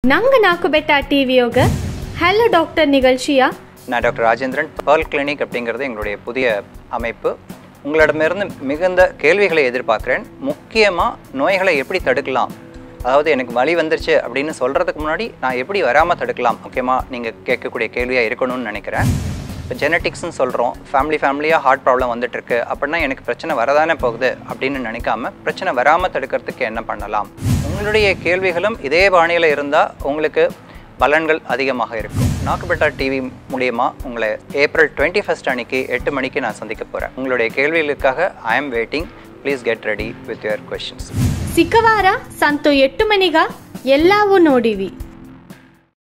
ನಂಗ ನಾಲ್ಕು ಬೆಟ್ಟ ಟಿವಿಯೋಗ ஹலோ டாக்டர் நிகழ்ச்சியா நான் டாக்டர் ராஜேந்திரன் பேர்ல் கிளினிக் அப்படிங்கிறது எங்களுடைய புதிய அமைப்பு உங்களிடமிருந்து மிகுந்த கேள்விகளை எதிர்பார்க்குறேன் முக்கியமாக நோய்களை எப்படி தடுக்கலாம் அதாவது எனக்கு வலி வந்துருச்சு அப்படின்னு சொல்கிறதுக்கு முன்னாடி நான் எப்படி வராமல் தடுக்கலாம் முக்கியமாக நீங்கள் கேட்கக்கூடிய கேள்வியாக இருக்கணும்னு நினைக்கிறேன் இப்போ ஜெனட்டிக்ஸ்னு சொல்கிறோம் ஃபேமிலி ஃபேமிலியாக ஹார்ட் ப்ராப்ளம் வந்துட்டுருக்கு அப்படின்னா எனக்கு பிரச்சனை வரதானே போகுது அப்படின்னு நினைக்காம பிரச்சனை வராமல் தடுக்கிறதுக்கு என்ன பண்ணலாம் உங்களுடைய கேள்விகளும் இதே பாணியில் இருந்தால் உங்களுக்கு பலன்கள் அதிகமாக இருக்கும் நாக்குபெட்டா டிவி மூலியமா உங்களை ஏப்ரல் டுவெண்ட்டி ஃபஸ்ட் அன்னைக்கு எட்டு மணிக்கு நான் சந்திக்க போகிறேன் உங்களுடைய கேள்விகளுக்காக I am waiting please get ready with your questions ಸಿಕ್ಕವಾರ ಸಂತು ಎಟ್ಟು ಮನಿಗ ಎಲ್ಲವೂ ನೋಡಿವಿ